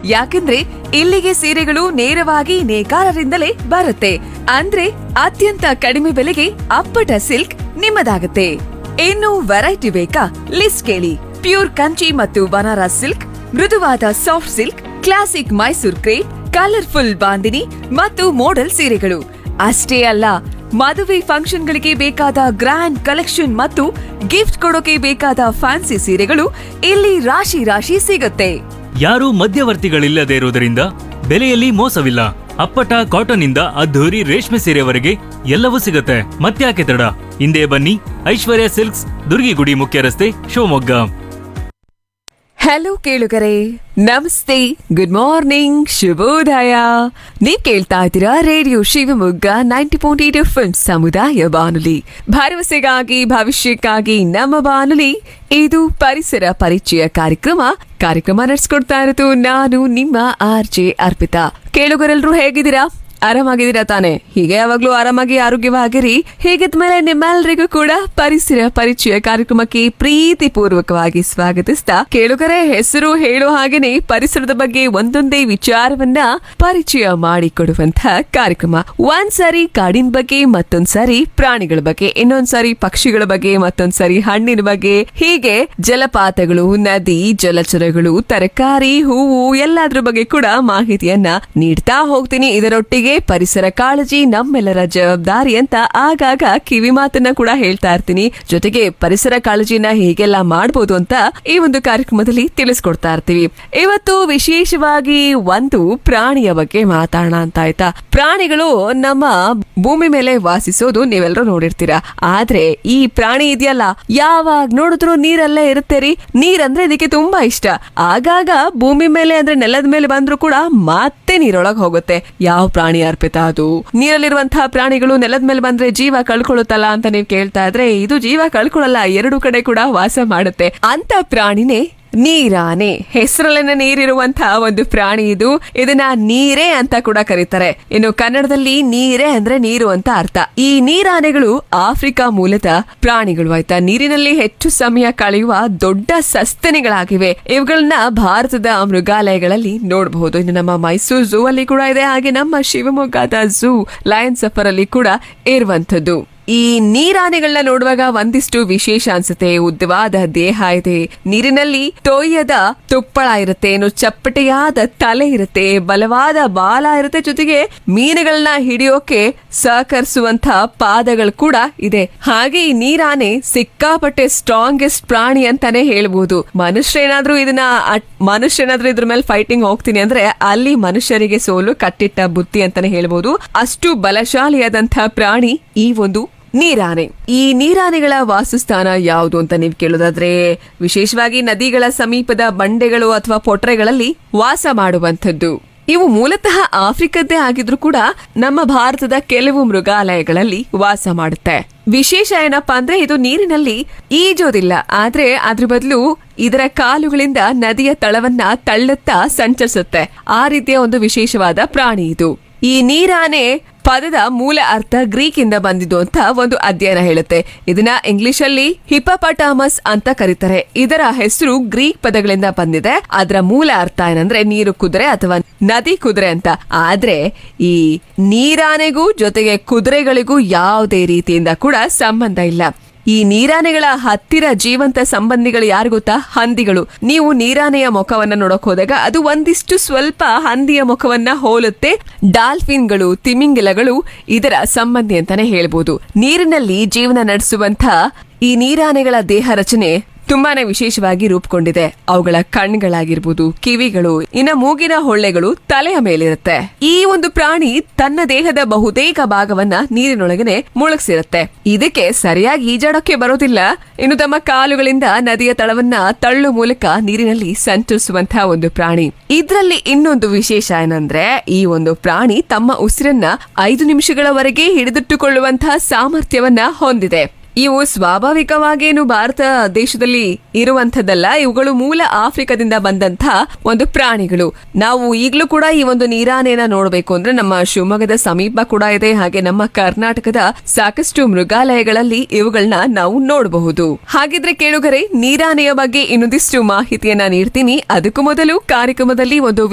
ಯಾಕಂದ್ರೆ ಇಲ್ಲಿಗೆ ಸೀರೆಗಳು ನೇರವಾಗಿ ನೇಕಾರರಿಂದಲೇ ಬರುತ್ತೆ ಅಂದ್ರೆ ಅತ್ಯಂತ ಕಡಿಮೆ ಬೆಲೆಗೆ ಅಪ್ಪಟ ಸಿಲ್ಕ್ ನಿಮ್ಮದಾಗುತ್ತೆ ಇನ್ನು ವೆರೈಟಿ ಬೇಕಾ ಲಿಸ್ಟ್ ಕೇಳಿ ಪ್ಯೂರ್ ಕಂಚಿ ಮತ್ತು ಬನಾರಸ್ ಸಿಲ್ಕ್ ಮೃದುವಾದ soft silk classic Mysore crepe colourful bandhani ಮತ್ತು ಮೋಡಲ್ ಸೀರೆಗಳು ಅಷ್ಟೇ ಅಲ್ಲ ಮದುವೆ ಫಂಕ್ಷನ್ಗಳಿಗೆ ಬೇಕಾದ ಗ್ರ್ಯಾಂಡ್ ಕಲೆಕ್ಷನ್ ಮತ್ತು ಗಿಫ್ಟ್ ಕೊಡೋಕೆ ಬೇಕಾದ ಫ್ಯಾನ್ಸಿ ಸೀರೆಗಳು ಇಲ್ಲಿ ರಾಶಿ ರಾಶಿ ಸಿಗುತ್ತೆ ಯಾರೂ ಮಧ್ಯವರ್ತಿಗಳಿಲ್ಲದೆ ಇರುವುದರಿಂದ ಬೆಲೆಯಲ್ಲಿ ಮೋಸವಿಲ್ಲ ಅಪ್ಪಟ ಕಾಟನ್ ಇಂದ ಅದ್ಧೂರಿ ರೇಷ್ಮೆ ಸೀರೆವರೆಗೆ ಎಲ್ಲವೂ ಸಿಗುತ್ತೆ ಮತ್ತ್ಯಾಕೆ ತಡ ಹಿಂದೆ ಬನ್ನಿ ಐಶ್ವರ್ಯ ಸಿಲ್ಕ್ಸ್ ದುರ್ಗಿಗುಡಿ ಮುಖ್ಯ ರಸ್ತೆ ಶಿವಮೊಗ್ಗ ಹಲೋ ಕೇಳುಗರೆ ನಮಸ್ತೆ ಗುಡ್ ಮಾರ್ನಿಂಗ್ ಶುಭೋದಯ ನೀವ್ ಕೇಳ್ತಾ ಇದ್ದೀರಾ radio Shivamogga ninety point eight F ಸಮುದಾಯ ಬಾನುಲಿ ಭರವಸೆಗಾಗಿ ಭವಿಷ್ಯಕ್ಕಾಗಿ ನಮ್ಮ ಬಾನುಲಿ ಇದು ಪರಿಸರ ಪರಿಚಯ ಕಾರ್ಯಕ್ರಮ ಕಾರ್ಯಕ್ರಮ ನಡೆಸ್ಕೊಡ್ತಾ ಇರೋದು ನಾನು ನಿಮ್ಮ ಆರ್ ಜೆ ಅರ್ಪಿತಾ ಕೇಳುಗರೆಲ್ಲರೂ ಹೇಗಿದ್ದೀರಾ ಆರಾಮಾಗಿದ್ದೀರಾ ತಾನೆ ಹೀಗೆ ಯಾವಾಗ್ಲೂ ಆರಾಮಾಗಿ ಆರೋಗ್ಯವಾಗಿರಿ ಹೀಗಿದ್ಮೇಲೆ ನಿಮ್ಮೆಲ್ಲರಿಗೂ ಕೂಡ ಪರಿಸರ ಪರಿಚಯ ಕಾರ್ಯಕ್ರಮಕ್ಕೆ ಪ್ರೀತಿ ಪೂರ್ವಕವಾಗಿ ಸ್ವಾಗತಿಸ್ತಾ ಕೇಳುಗರೆ ಹೆಸರು ಹೇಳೋ ಹಾಗೇನೆ ಪರಿಸರದ ಬಗ್ಗೆ ಒಂದೊಂದೇ ವಿಚಾರವನ್ನ ಪರಿಚಯ ಮಾಡಿಕೊಡುವಂತ ಕಾರ್ಯಕ್ರಮ ಒಂದ್ಸರಿ ಕಾಡಿನ ಬಗ್ಗೆ ಮತ್ತೊಂದ್ಸರಿ ಪ್ರಾಣಿಗಳ ಬಗ್ಗೆ ಇನ್ನೊಂದ್ಸರಿ ಪಕ್ಷಿಗಳ ಬಗ್ಗೆ ಮತ್ತೊಂದ್ಸರಿ ಹಣ್ಣಿನ ಬಗ್ಗೆ ಹೀಗೆ ಜಲಪಾತಗಳು ನದಿ ಜಲಚರಗಳು ತರಕಾರಿ ಹೂವು ಎಲ್ಲದ್ರ ಬಗ್ಗೆ ಕೂಡ ಮಾಹಿತಿಯನ್ನ ನೀಡ್ತಾ ಹೋಗ್ತೀನಿ ಇದರೊಟ್ಟಿಗೆ ಪರಿಸರ ಕಾಳಜಿ ನಮ್ಮೆಲ್ಲರ ಜವಾಬ್ದಾರಿ ಅಂತ ಆಗಾಗ ಕಿವಿ ಮಾತನ್ನ ಕೂಡ ಹೇಳ್ತಾ ಇರ್ತೀನಿ ಜೊತೆಗೆ ಪರಿಸರ ಕಾಳಜಿನ ಹೇಗೆಲ್ಲ ಮಾಡ್ಬೋದು ಅಂತ ಈ ಒಂದು ಕಾರ್ಯಕ್ರಮದಲ್ಲಿ ತಿಳಿಸ್ಕೊಡ್ತಾ ಇರ್ತೀವಿ ಇವತ್ತು ವಿಶೇಷವಾಗಿ ಒಂದು ಪ್ರಾಣಿಯ ಬಗ್ಗೆ ಮಾತಾಡೋಣ ಅಂತ ಆಯ್ತಾ ಪ್ರಾಣಿಗಳು ನಮ್ಮ ಭೂಮಿ ಮೇಲೆ ವಾಸಿಸೋದು ನೀವೆಲ್ಲರೂ ನೋಡಿರ್ತೀರಾ ಆದ್ರೆ ಈ ಪ್ರಾಣಿ ಇದೆಯಲ್ಲ ಯಾವಾಗ ನೋಡಿದ್ರು ನೀರಲ್ಲೇ ಇರುತ್ತೆ ರೀ ನೀರಂದ್ರೆ ಇದಕ್ಕೆ ತುಂಬಾ ಇಷ್ಟ ಆಗಾಗ ಭೂಮಿ ಮೇಲೆ ಅಂದ್ರೆ ನೆಲದ ಮೇಲೆ ಬಂದ್ರು ಕೂಡ ಮತ್ತೆ ನೀರೊಳಗ್ ಹೋಗುತ್ತೆ ಯಾವ ಪ್ರಾಣಿ ಅರ್ಪಿತ ಅದು ನೀರಲ್ಲಿರುವಂತಹ ಪ್ರಾಣಿಗಳು ನೆಲದ ಮೇಲೆ ಬಂದ್ರೆ ಜೀವ ಕಳ್ಕೊಳ್ಳುತ್ತಲ್ಲ ಅಂತ ನೀವು ಕೇಳ್ತಾ ಇದ್ರೆ ಇದು ಜೀವ ಕಳ್ಕೊಳ್ಳಲ್ಲ ಎರಡು ಕಡೆ ಕೂಡ ವಾಸ ಮಾಡುತ್ತೆ ಅಂತ ಪ್ರಾಣಿನೇ ನೀರಾನೆ ಹೆಸರಲ್ಲಿನ ನೀರಿರುವಂತಹ ಒಂದು ಪ್ರಾಣಿ ಇದು ಇದನ್ನ ನೀರೇ ಅಂತ ಕೂಡ ಕರೀತಾರೆ ಇನ್ನು ಕನ್ನಡದಲ್ಲಿ ನೀರೇ ಅಂದ್ರೆ ನೀರು ಅಂತ ಅರ್ಥ ಈ ನೀರಾನೆಗಳು ಆಫ್ರಿಕಾ ಮೂಲದ ಪ್ರಾಣಿಗಳು ಆಯ್ತಾ ನೀರಿನಲ್ಲಿ ಹೆಚ್ಚು ಸಮಯ ಕಳೆಯುವ ದೊಡ್ಡ ಸಸ್ತನಿಗಳಾಗಿವೆ ಇವುಗಳನ್ನ ಭಾರತದ ಮೃಗಾಲಯಗಳಲ್ಲಿ ನೋಡಬಹುದು ಇನ್ನು ನಮ್ಮ ಮೈಸೂರು ಝೂ ಅಲ್ಲಿ ಕೂಡ ಇದೆ ಹಾಗೆ ನಮ್ಮ ಶಿವಮೊಗ್ಗದ ಝೂ ಲಯನ್ ಸಫರ್ ಅಲ್ಲಿ ಕೂಡ ಇರುವಂತದ್ದು ಈ ನೀರಾನೆಗಳನ್ನ ನೋಡುವಾಗ ಒಂದಿಷ್ಟು ವಿಶೇಷ ಅನ್ಸುತ್ತೆ ಉದ್ದವಾದ ದೇಹ ಇದೆ ನೀರಿನಲ್ಲಿ ತೊಯ್ಯದ ತುಪ್ಪಳ ಇರುತ್ತೆ ಏನು ಚಪ್ಪಟೆಯಾದ ತಲೆ ಇರುತ್ತೆ ಬಲವಾದ ಬಾಲ ಇರುತ್ತೆ ಜೊತೆಗೆ ಮೀನುಗಳನ್ನ ಹಿಡಿಯೋಕೆ ಸಹಕರಿಸುವಂತ ಪಾದಗಳು ಕೂಡ ಇದೆ ಹಾಗೆ ಈ ನೀರಾನೆ ಸಿಕ್ಕಾಪಟ್ಟೆ ಸ್ಟ್ರಾಂಗೆಸ್ಟ್ ಪ್ರಾಣಿ ಅಂತಾನೆ ಹೇಳ್ಬೋದು ಮನುಷ್ಯರೇನಾದ್ರೂ ಇದನ್ನ ಅಟ್- ಮನುಷ್ಯನಾದ್ರೂ ಇದ್ರ ಮೇಲೆ ಫೈಟಿಂಗ್ ಹೋಗ್ತೀನಿ ಅಂದ್ರೆ ಅಲ್ಲಿ ಮನುಷ್ಯರಿಗೆ ಸೋಲು ಕಟ್ಟಿಟ್ಟ ಬುತ್ತಿ ಅಂತಾನೆ ಹೇಳ್ಬೋದು ಅಷ್ಟು ಬಲಶಾಲಿಯಾದಂತಹ ಪ್ರಾಣಿ ಈ ಒಂದು ನೀರಾನೆ ಈ ನೀರಾನೆಗಳ ವಾಸಸ್ಥಾನ ಯಾವುದು ಅಂತ ನೀವು ಕೇಳೋದಾದ್ರೆ ವಿಶೇಷವಾಗಿ ನದಿಗಳ ಸಮೀಪದ ಬಂಡೆಗಳು ಅಥವಾ ಪೊಟ್ರೆಗಳಲ್ಲಿ ವಾಸ ಮಾಡುವಂಥದ್ದು ಇವು ಮೂಲತಃ ಆಫ್ರಿಕದ್ದೇ ಆಗಿದ್ರು ಕೂಡ ನಮ್ಮ ಭಾರತದ ಕೆಲವು ಮೃಗಾಲಯಗಳಲ್ಲಿ ವಾಸ ಮಾಡುತ್ತೆ ವಿಶೇಷ ಏನಪ್ಪಾ ಅಂದ್ರೆ ಇದು ನೀರಿನಲ್ಲಿ ಈಜೋದಿಲ್ಲ ಆದ್ರೆ ಅದ್ರ ಬದಲು ಇದರ ಕಾಲುಗಳಿಂದ ನದಿಯ ತಳವನ್ನ ತಳ್ಳುತ್ತಾ ಸಂಚರಿಸುತ್ತೆ ಆ ರೀತಿಯ ಒಂದು ವಿಶೇಷವಾದ ಪ್ರಾಣಿ ಇದು ಈ ನೀರಾನೆ ಪದದ ಮೂಲ ಅರ್ಥ ಗ್ರೀಕ್ ಇಂದ ಬಂದಿದ್ದು ಅಂತ ಒಂದು ಅಧ್ಯಯನ ಹೇಳುತ್ತೆ ಇದನ್ನ ಇಂಗ್ಲಿಷ್ ಅಲ್ಲಿ ಹಿಪಪಟಾಮಸ್ ಅಂತ ಕರೀತಾರೆ ಇದರ ಹೆಸರು ಗ್ರೀಕ್ ಪದಗಳಿಂದ ಬಂದಿದೆ ಅದರ ಮೂಲ ಅರ್ಥ ಏನಂದ್ರೆ ನೀರು ಕುದುರೆ ಅಥವಾ ನದಿ ಕುದುರೆ ಅಂತ ಆದ್ರೆ ಈ ನೀರಾನೆಗೂ ಜೊತೆಗೆ ಕುದುರೆಗಳಿಗೂ ಯಾವುದೇ ರೀತಿಯಿಂದ ಕೂಡ ಸಂಬಂಧ ಇಲ್ಲ ಈ ನೀರಾನೆಗಳ ಹತ್ತಿರ ಜೀವಂತ ಸಂಬಂಧಿಗಳು ಯಾರು ಗೊತ್ತಾ ಹಂದಿಗಳು ನೀವು ನೀರಾನೆಯ ಮುಖವನ್ನ ನೋಡಕ್ ಹೋದಾಗ ಅದು ಒಂದಿಷ್ಟು ಸ್ವಲ್ಪ ಹಂದಿಯ ಮುಖವನ್ನ ಹೋಲುತ್ತೆ ಡಾಲ್ಫಿನ್ಗಳು ತಿಮಿಂಗಿಲಗಳು ಇದರ ಸಂಬಂಧಿ ಅಂತಾನೆ ಹೇಳ್ಬೋದು ನೀರಿನಲ್ಲಿ ಜೀವನ ನಡೆಸುವಂತ ಈ ನೀರಾನೆಗಳ ದೇಹ ರಚನೆ ತುಂಬಾನೇ ವಿಶೇಷವಾಗಿ ರೂಪುಗೊಂಡಿದೆ ಅವುಗಳ ಕಣ್ಗಳಾಗಿರ್ಬೋದು ಕಿವಿಗಳು ಇನ್ನ ಮೂಗಿನ ಹೊಳ್ಳೆಗಳು ತಲೆಯ ಮೇಲಿರುತ್ತೆ ಈ ಒಂದು ಪ್ರಾಣಿ ತನ್ನ ದೇಹದ ಬಹುತೇಕ ಭಾಗವನ್ನ ನೀರಿನೊಳಗನೆ ಮುಳುಗಿಸಿರುತ್ತೆ ಇದಕ್ಕೆ ಸರಿಯಾಗಿ ಈಜಾಡೋಕೆ ಬರೋದಿಲ್ಲ ಇನ್ನು ತಮ್ಮ ಕಾಲುಗಳಿಂದ ನದಿಯ ತಳವನ್ನ ತಳ್ಳು ಮೂಲಕ ನೀರಿನಲ್ಲಿ ಸಂಚರಿಸುವಂತಹ ಒಂದು ಪ್ರಾಣಿ ಇದ್ರಲ್ಲಿ ಇನ್ನೊಂದು ವಿಶೇಷ ಏನಂದ್ರೆ ಈ ಒಂದು ಪ್ರಾಣಿ ತಮ್ಮ ಉಸಿರನ್ನ ಐದು ನಿಮಿಷಗಳವರೆಗೆ ಹಿಡಿದಿಟ್ಟುಕೊಳ್ಳುವಂತಹ ಸಾಮರ್ಥ್ಯವನ್ನ ಹೊಂದಿದೆ ಇವು ಸ್ವಾಭಾವಿಕವಾಗೇನು ಭಾರತ ದೇಶದಲ್ಲಿ ಇರುವಂತದ್ದಲ್ಲ ಇವುಗಳು ಮೂಲ ಆಫ್ರಿಕಾದಿಂದ ಬಂದಂತ ಒಂದು ಪ್ರಾಣಿಗಳು ನಾವು ಈಗಲೂ ಕೂಡ ಈ ಒಂದು ನೀರಾನೆನ ನೋಡಬೇಕು ಅಂದ್ರೆ ನಮ್ಮ ಶಿವಮೊಗ್ಗದ ಸಮೀಪ ಕೂಡ ಇದೆ ಹಾಗೆ ನಮ್ಮ ಕರ್ನಾಟಕದ ಸಾಕಷ್ಟು ಮೃಗಾಲಯಗಳಲ್ಲಿ ಇವುಗಳನ್ನ ನಾವು ನೋಡಬಹುದು ಹಾಗಿದ್ರೆ ಕೇಳುಗರೆ ನೀರಾನೆಯ ಬಗ್ಗೆ ಇನ್ನೊಂದಿಷ್ಟು ಮಾಹಿತಿಯನ್ನ ನೀಡ್ತೀನಿ ಅದಕ್ಕೂ ಮೊದಲು ಕಾರ್ಯಕ್ರಮದಲ್ಲಿ ಒಂದು